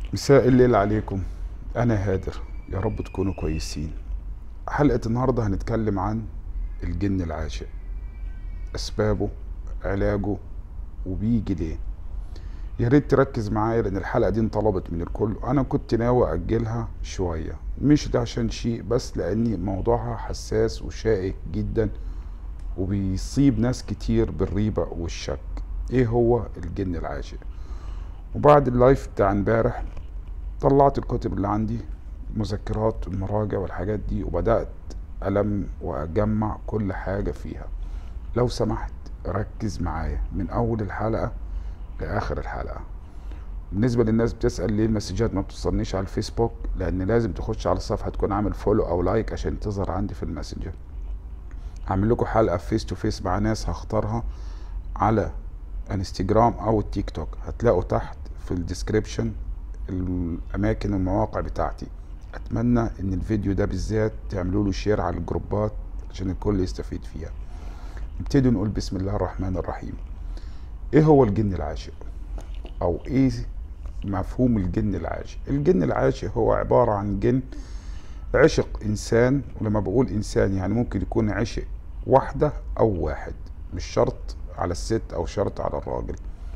مساء الليل عليكم أنا هادر يا رب تكونوا كويسين حلقة النهاردة هنتكلم عن الجن العاشق أسبابه علاجه وبيجي ليه يا ريت تركز معايا لأن الحلقة دي انطلبت من الكل أنا كنت ناوي أجلها شوية مش ده عشان شيء بس لأني موضوعها حساس وشائك جدا وبيصيب ناس كتير بالريبة والشك ايه هو الجن العاشق وبعد اللايف بتاع امبارح طلعت الكتب اللي عندي مذكرات المراجع والحاجات دي وبدأت ألم وأجمع كل حاجة فيها لو سمحت ركز معايا من أول الحلقة لآخر الحلقة بالنسبة للناس بتسأل ليه المسجات ما بتوصلنيش على الفيسبوك لأن لازم تخش على الصفحة تكون عامل فولو أو لايك عشان تظهر عندي في الماسنجر هعمل لكم حلقة فيس تو فيس مع ناس هختارها على انستجرام او التيك توك هتلاقوا تحت في الديسكريبشن الاماكن المواقع بتاعتي اتمنى ان الفيديو ده بالذات تعملوا له شير على الجروبات عشان الكل يستفيد فيها نبتدي نقول بسم الله الرحمن الرحيم ايه هو الجن العاشق او ايه مفهوم الجن العاشق الجن العاشق هو عبارة عن جن عشق انسان ولما بقول انسان يعني ممكن يكون عشق واحدة او واحد مش شرط على الست او شرط على الراجل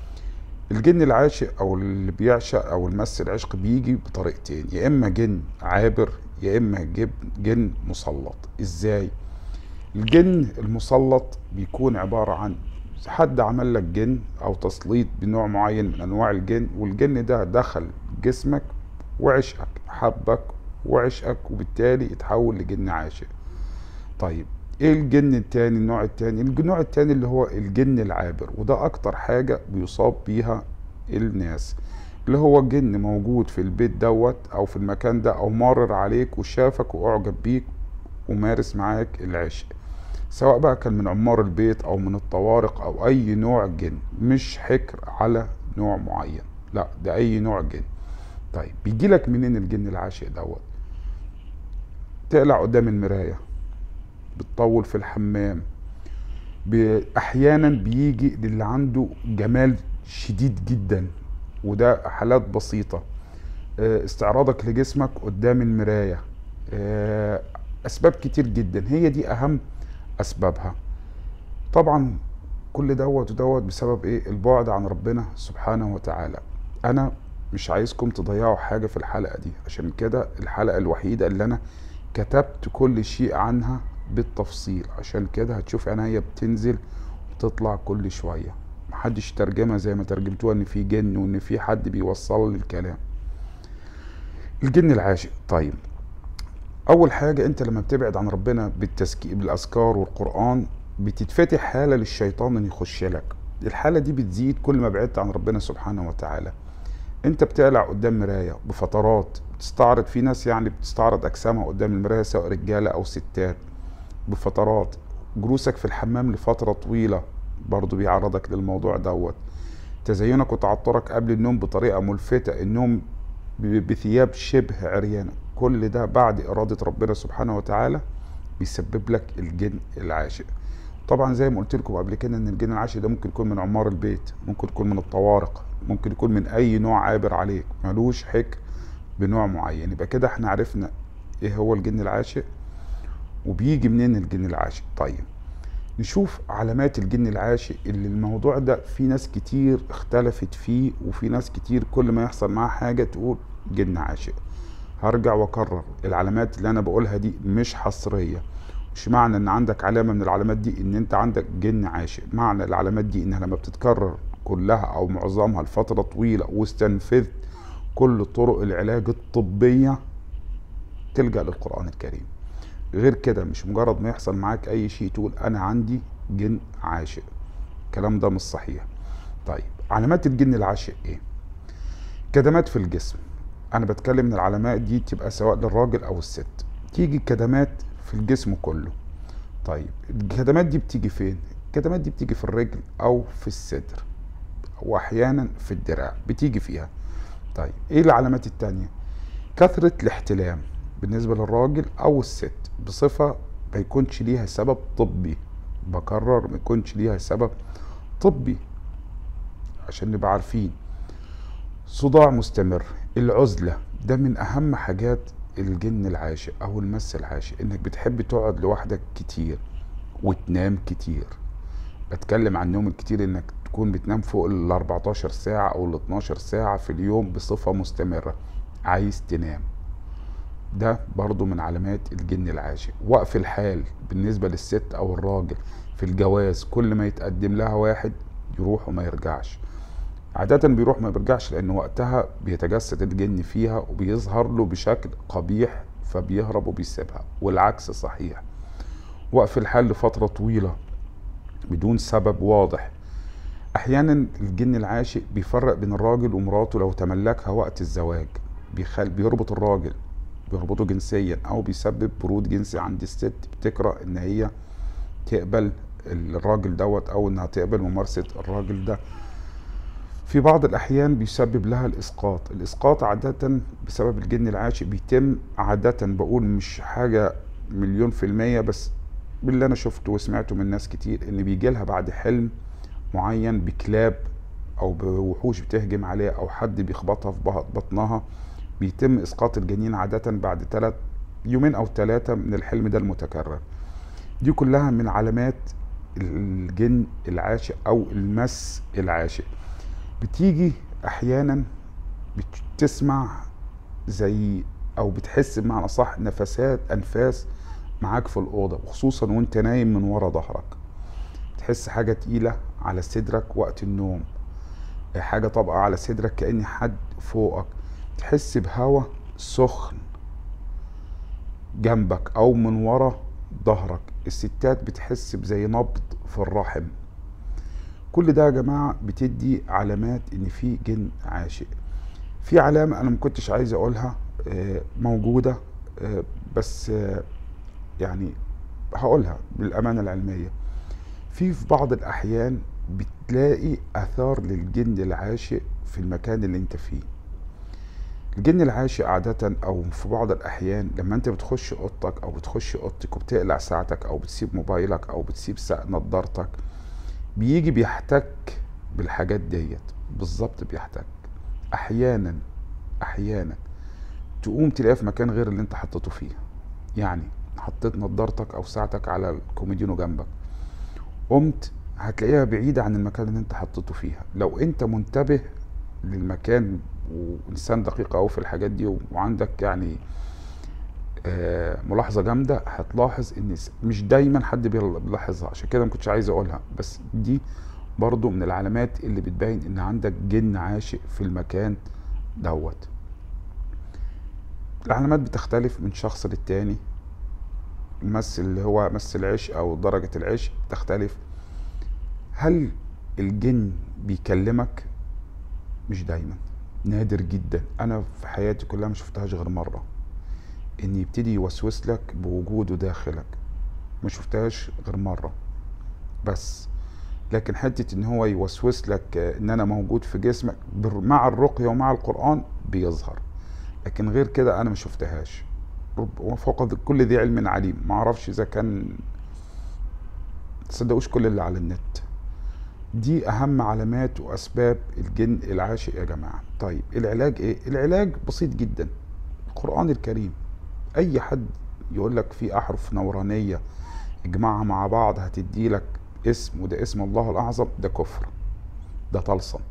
الجن العاشق او اللي بيعشق او المس العشق بيجي بطريقتين يا اما جن عابر يا اما جن, جن مسلط ازاي الجن المسلط بيكون عبارة عن حد عمل لك جن او تسليط بنوع معين من انواع الجن والجن ده دخل جسمك وعشقك حبك وعشقك وبالتالي اتحول لجن عاشق طيب ايه الجن التاني النوع التاني النوع التاني اللي هو الجن العابر وده اكتر حاجة بيصاب بيها الناس اللي هو جن موجود في البيت دوت او في المكان ده او مارر عليك وشافك واعجب بيك ومارس معاك العشق سواء بقى كان من عمار البيت او من الطوارق او اي نوع جن مش حكر على نوع معين لا ده اي نوع جن طيب بيجي لك منين الجن العاشق دوت تقلع قدام المرايه بتطول في الحمام احيانا بيجي للي عنده جمال شديد جدا وده حالات بسيطة استعراضك لجسمك قدام المراية اسباب كتير جدا هي دي اهم اسبابها طبعا كل دوت ودوت بسبب ايه البعد عن ربنا سبحانه وتعالى انا مش عايزكم تضيعوا حاجة في الحلقة دي عشان كده الحلقة الوحيدة اللي انا كتبت كل شيء عنها بالتفصيل عشان كده هتشوف عينيا بتنزل وتطلع كل شوية محدش ترجمها زي ما ترجمتوها ان في جن وان في حد بيوصل لي الكلام الجن العاشق طيب اول حاجة انت لما بتبعد عن ربنا بالتسكي بالاذكار والقرآن بتتفتح حالة للشيطان ان يخش لك الحالة دي بتزيد كل ما بعدت عن ربنا سبحانه وتعالى انت بتقلع قدام مراية بفترات بتستعرض في ناس يعني بتستعرض اجسامها قدام المراية سواء رجالة او ستات بفترات جلوسك في الحمام لفترة طويلة برضو بيعرضك للموضوع دوت تزينك وتعطرك قبل النوم بطريقة ملفتة النوم بثياب شبه عريانة كل ده بعد إرادة ربنا سبحانه وتعالى بيسبب لك الجن العاشق طبعا زي ما قلت لكم قبل كده ان الجن العاشق ده ممكن يكون من عمار البيت ممكن يكون من الطوارق ممكن يكون من اي نوع عابر عليك ملوش حكر بنوع معين يبقى كده احنا عرفنا ايه هو الجن العاشق وبيجي منين الجن العاشق طيب نشوف علامات الجن العاشق اللي الموضوع ده في ناس كتير اختلفت فيه وفي ناس كتير كل ما يحصل معاها حاجة تقول جن عاشق هرجع واكرر العلامات اللي انا بقولها دي مش حصرية مش معنى ان عندك علامة من العلامات دي ان انت عندك جن عاشق معنى العلامات دي انها لما بتتكرر كلها او معظمها لفترة طويلة واستنفذت كل طرق العلاج الطبية تلجأ للقرآن الكريم غير كده مش مجرد ما يحصل معاك اي شيء تقول انا عندي جن عاشق الكلام ده مش صحيح طيب علامات الجن العاشق ايه كدمات في الجسم انا بتكلم ان العلامات دي تبقى سواء للراجل او الست تيجي كدمات في الجسم كله طيب الكدمات دي بتيجي فين الكدمات دي بتيجي في الرجل او في الصدر واحيانا في الدراع بتيجي فيها طيب ايه العلامات التانية كثرة الاحتلام بالنسبة للراجل أو الست بصفة ما يكونش ليها سبب طبي بكرر ما يكونش ليها سبب طبي عشان نبقى عارفين صداع مستمر العزلة ده من أهم حاجات الجن العاشق أو المس العاشق إنك بتحب تقعد لوحدك كتير وتنام كتير بتكلم عن النوم الكتير إنك تكون بتنام فوق ال 14 ساعة أو ال 12 ساعة في اليوم بصفة مستمرة عايز تنام ده برضو من علامات الجن العاشق وقف الحال بالنسبة للست أو الراجل في الجواز كل ما يتقدم لها واحد يروح وما يرجعش عادة بيروح ما بيرجعش لأن وقتها بيتجسد الجن فيها وبيظهر له بشكل قبيح فبيهرب وبيسيبها والعكس صحيح وقف الحال لفترة طويلة بدون سبب واضح أحيانا الجن العاشق بيفرق بين الراجل ومراته لو تملكها وقت الزواج بيخل بيربط الراجل بيربطه جنسيا أو بيسبب برود جنسي عند الست بتكره إن هي تقبل الراجل دوت أو إنها تقبل ممارسة الراجل ده في بعض الأحيان بيسبب لها الإسقاط الإسقاط عادة بسبب الجن العاشق بيتم عادة بقول مش حاجة مليون في المية بس باللي أنا شفته وسمعته من ناس كتير إن بيجي لها بعد حلم معين بكلاب أو بوحوش بتهجم عليها أو حد بيخبطها في بطنها بيتم إسقاط الجنين عادة بعد ثلاث يومين أو ثلاثة من الحلم ده المتكرر دي كلها من علامات الجن العاشق أو المس العاشق بتيجي احيانا بتسمع زي او بتحس بمعنى صح نفسات انفاس معاك في الاوضه وخصوصا وانت نايم من ورا ظهرك تحس حاجه تقيله على صدرك وقت النوم حاجه طبقه على صدرك كان حد فوقك تحس بهوا سخن جنبك او من ورا ظهرك الستات بتحس بزي نبض في الرحم كل ده يا جماعه بتدي علامات ان في جن عاشق في علامه انا ما كنتش عايز اقولها موجوده بس يعني هقولها بالامانه العلميه في في بعض الاحيان بتلاقي اثار للجن العاشق في المكان اللي انت فيه الجن العاشق عادة أو في بعض الأحيان لما أنت بتخش أوضتك أو بتخش أوضتك وبتقلع ساعتك أو بتسيب موبايلك أو بتسيب نضارتك بيجي بيحتك بالحاجات ديت بالظبط بيحتك احيانا احيانا تقوم تلاقيه في مكان غير اللي انت حطيته فيه يعني حطيت نضارتك او ساعتك على الكوميدينو جنبك قمت هتلاقيها بعيدة عن المكان اللي انت حطيته فيها لو انت منتبه للمكان وانسان دقيق قوي في الحاجات دي وعندك يعني ملاحظه جامده هتلاحظ ان مش دايما حد بيلاحظها عشان كده ما كنتش عايز اقولها بس دي برضو من العلامات اللي بتبين ان عندك جن عاشق في المكان دوت العلامات بتختلف من شخص للتاني المس اللي هو مس العشق او درجة العشق تختلف هل الجن بيكلمك مش دايما نادر جدا انا في حياتي كلها ما شفتهاش غير مره ان يبتدي يوسوس لك بوجوده داخلك ما شفتهاش غير مرة بس لكن حتة ان هو يوسوس لك ان انا موجود في جسمك مع الرقية ومع القرآن بيظهر لكن غير كده انا ما شفتهاش وفوق كل ذي علم عليم ما اعرفش اذا كان تصدقوش كل اللي على النت دي اهم علامات واسباب الجن العاشق يا جماعة طيب العلاج ايه العلاج بسيط جدا القرآن الكريم اي حد يقول لك في احرف نورانيه اجمعها مع بعض هتدي لك اسم وده اسم الله الاعظم ده كفر ده طلسم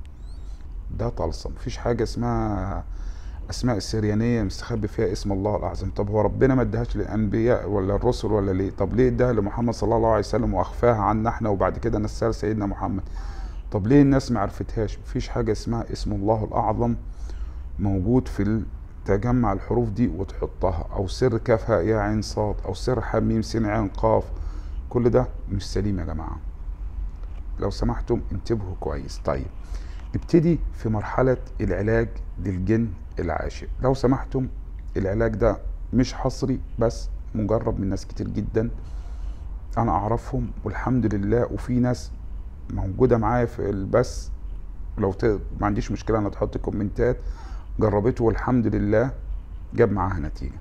ده طلسم مفيش حاجه اسمها اسماء السريانيه مستخبي فيها اسم الله الاعظم طب هو ربنا ما اداهاش للانبياء ولا الرسل ولا ليه طب ليه اداها لمحمد صلى الله عليه وسلم واخفاها عنا احنا وبعد كده نسال سيدنا محمد طب ليه الناس ما عرفتهاش مفيش حاجه اسمها اسم الله الاعظم موجود في تجمع الحروف دي وتحطها او سر كاف هاء يا عين صاد او سر حميم سين عين قاف كل ده مش سليم يا جماعه لو سمحتم انتبهوا كويس طيب نبتدي في مرحله العلاج للجن العاشق لو سمحتم العلاج ده مش حصري بس مجرب من ناس كتير جدا انا اعرفهم والحمد لله وفي ناس موجوده معايا في البث لو ت... ما عنديش مشكله انا تحط كومنتات جربته والحمد لله جاب معاها نتيجه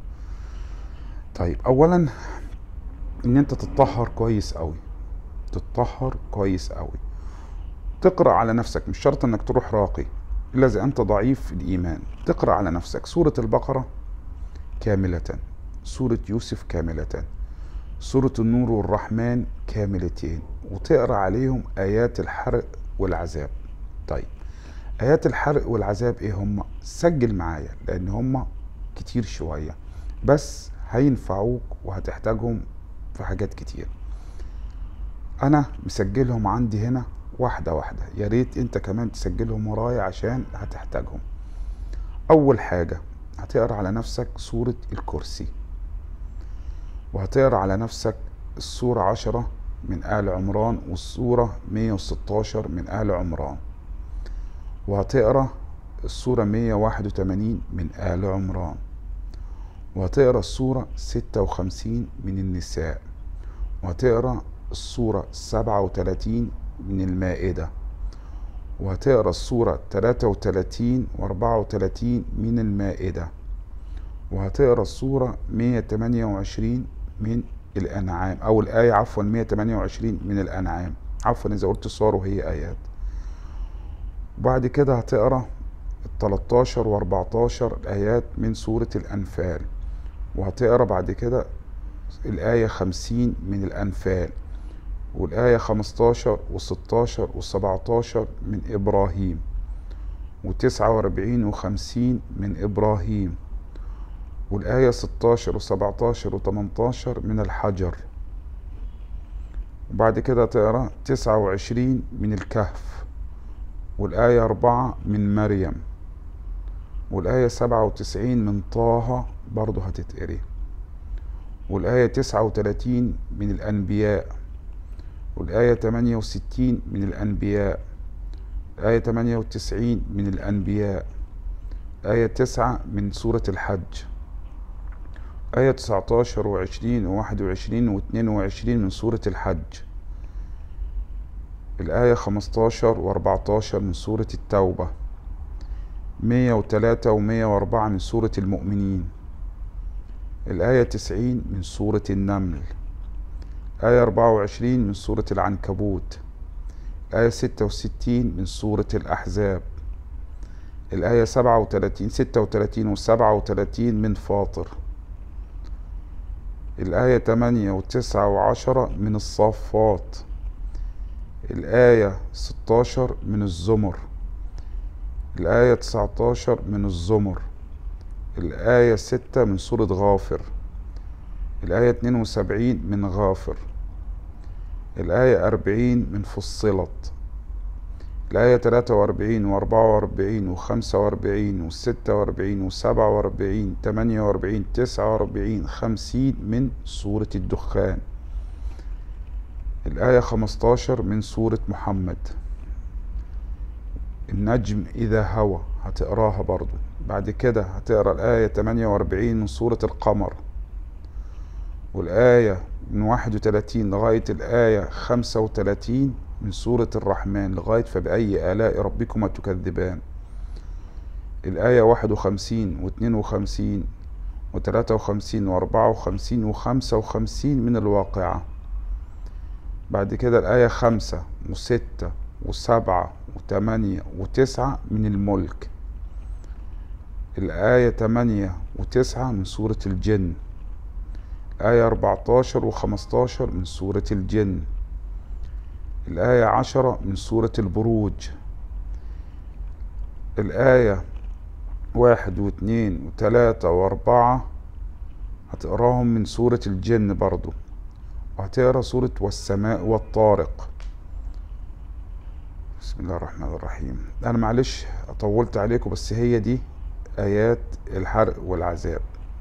طيب اولا ان انت تتطهر كويس قوي تتطهر كويس قوي تقرا على نفسك مش شرط انك تروح راقي إلا إذا أنت ضعيف الإيمان تقرأ على نفسك سورة البقرة كاملة سورة يوسف كاملة سورة النور والرحمن كاملتين وتقرأ عليهم آيات الحرق والعذاب طيب آيات الحرق والعذاب إيه هم سجل معايا لأن هم كتير شوية بس هينفعوك وهتحتاجهم في حاجات كتير أنا مسجلهم عندي هنا واحدة واحدة يا ريت انت كمان تسجلهم ورايا عشان هتحتاجهم اول حاجة هتقرا على نفسك سورة الكرسي وهتقرا على نفسك السورة عشرة من آل عمران والسورة 116 من آل عمران وهتقرا السورة 181 من آل عمران وهتقرا السورة 56 من النساء وهتقرا السورة 37 من المائدة وهتقرا السورة 33 و 34 من المائدة وهتقرا السورة 128 من الأنعام أو الآية عفوا 128 من الأنعام عفوا إذا قلت صور وهي آيات وبعد كده هتقرا ال 13 و 14 آيات من سورة الأنفال وهتقرا بعد كده الآية 50 من الأنفال والآية 15 و16 و17 من إبراهيم و49 و50 من إبراهيم والآية 16 و17 و18 من الحجر وبعد كده تقرأ 29 من الكهف والآية 4 من مريم والآية 97 من طه برضه هتتقري والآية 39 من الأنبياء والآية 68 من الأنبياء آية 98 من الأنبياء آية 9 من سورة الحج آية 19 و20 و21 و22 من سورة الحج الآية 15 و14 من سورة التوبة 103 و104 من سورة المؤمنين الآية 90 من سورة النمل آية 24 من سورة العنكبوت آية 66 من سورة الأحزاب الآية 37 36 و 37 من فاطر الآية 8 و 9 و 10 من الصافات الآية 16 من الزمر الآية 19 من الزمر الآية 6 من سورة غافر الآية 72 من غافر الآية 40 من فصلت الآية 43 و 44 و 45 و 46 و 47 48 49 50 من سورة الدخان الآية 15 من سورة محمد النجم إذا هوى هتقراها برضو بعد كده هتقرا الآية 48 من سورة القمر والآية من 31 لغاية الآية 35 من سورة الرحمن لغاية فبأي آلاء ربكما تكذبان الآية 51 و 52 و 53 و 54 و 55 من الواقعة بعد كده الآية خمسة وستة وسبعة وثمانية وتسعة من الملك الآية تمانية وتسعة من سورة الجن الآية 14 و15 من سورة الجن الآية عشرة من سورة البروج الآية واحد واثنين وثلاثة وأربعة هتقراهم من سورة الجن برضو وهتقرا سورة والسماء والطارق بسم الله الرحمن الرحيم أنا معلش طولت عليكم بس هي دي آيات الحرق والعذاب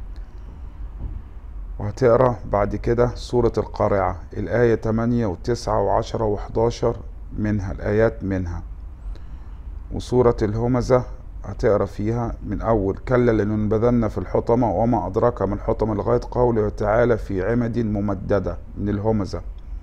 وهتقرا بعد كده سورة القارعة الآية 8 و9 و10 و11 منها الآيات منها وسورة الهمزة هتقرا فيها من أول كلا لننبذن في الحطمة وما أدراك ما الحطمة لغاية قوله تعالى في عمد ممددة من الهمزة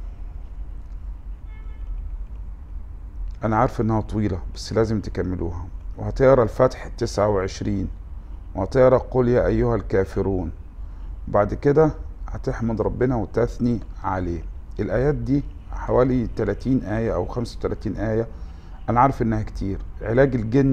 أنا عارف إنها طويلة بس لازم تكملوها وهتقرا الفتح 29 وهتقرا قل يا أيها الكافرون بعد كده هتحمد ربنا وتثني عليه الآيات دي حوالي 30 آية أو 35 آية أنا عارف إنها كتير علاج الجن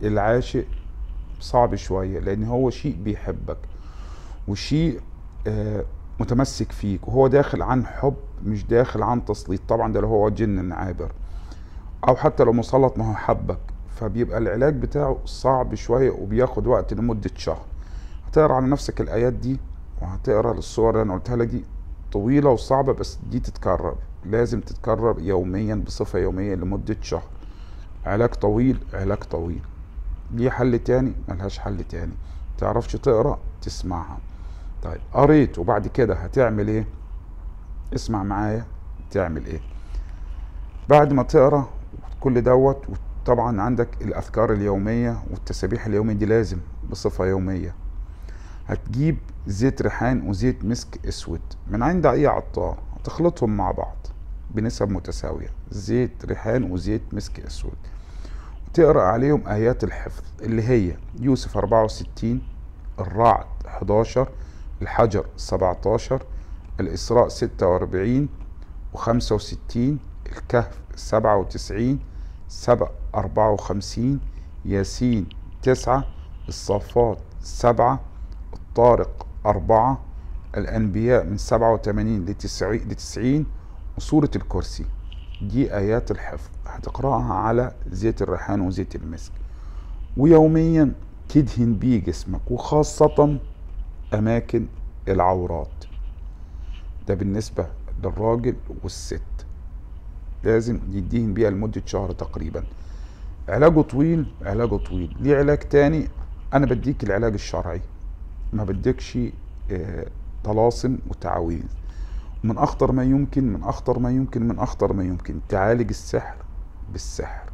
العاشق صعب شوية لان هو شيء بيحبك وشيء آه، متمسك فيك وهو داخل عن حب مش داخل عن تسليط طبعا ده لو هو جن عابر او حتى لو مسلط ما هو حبك فبيبقى العلاج بتاعه صعب شوية وبياخد وقت لمدة شهر هتقرا على نفسك الايات دي وهتقرا الصور اللي انا قلتها لك دي طويلة وصعبة بس دي تتكرر لازم تتكرر يوميا بصفة يومية لمدة شهر علاج طويل علاج طويل ليه حل تاني ملهاش حل تاني تعرفش تقرا تسمعها طيب قريت وبعد كده هتعمل ايه اسمع معايا تعمل ايه بعد ما تقرا كل دوت طبعا عندك الاذكار اليوميه والتسابيح اليوميه دي لازم بصفه يوميه هتجيب زيت ريحان وزيت مسك اسود من عند اي عطار هتخلطهم مع بعض بنسب متساويه زيت ريحان وزيت مسك اسود وتقرا عليهم ايات الحفظ اللي هي يوسف 64 الرعد 11 الحجر 17 الإسراء 46 و65 الكهف 97 سبع 54 ياسين 9 الصافات 7 الطارق 4 الأنبياء من 87 ل 90 وسورة الكرسي دي آيات الحفظ هتقرأها على زيت الريحان وزيت المسك ويوميا تدهن بيه جسمك وخاصة أماكن العورات ده بالنسبة للراجل والست لازم يديهن بيها لمدة شهر تقريبا علاجه طويل علاجه طويل ليه علاج تاني أنا بديك العلاج الشرعي ما بديكش آه، طلاسم وتعاويذ من أخطر ما يمكن من أخطر ما يمكن من أخطر ما يمكن تعالج السحر بالسحر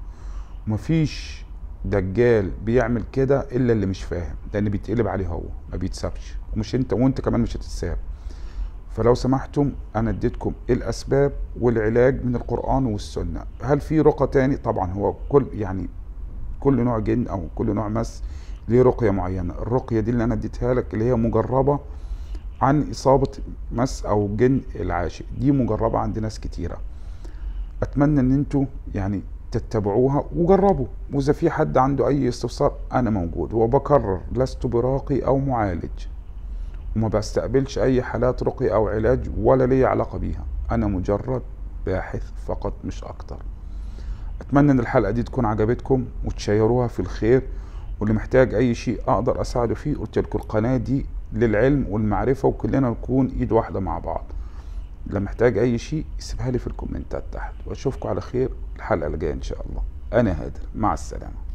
ومفيش دجال بيعمل كده الا اللي مش فاهم لان بيتقلب عليه هو ما بيتسابش ومش انت وانت كمان مش هتتساب فلو سمحتم انا اديتكم الاسباب والعلاج من القران والسنه هل في رقى تاني طبعا هو كل يعني كل نوع جن او كل نوع مس ليه رقيه معينه الرقيه دي اللي انا اديتها لك اللي هي مجربه عن اصابه مس او جن العاشق دي مجربه عند ناس كتيره اتمنى ان انتوا يعني تتبعوها وجربوا واذا في حد عنده اي استفسار انا موجود وبكرر لست براقي او معالج وما بستقبلش اي حالات رقي او علاج ولا لي علاقة بيها انا مجرد باحث فقط مش اكتر اتمنى ان الحلقة دي تكون عجبتكم وتشيروها في الخير واللي محتاج اي شيء اقدر اساعده فيه قلت لكم القناة دي للعلم والمعرفة وكلنا نكون ايد واحدة مع بعض لو محتاج اي شيء سيبها لي في الكومنتات تحت واشوفكم على خير الحلقه اللي جايه ان شاء الله انا هادر مع السلامه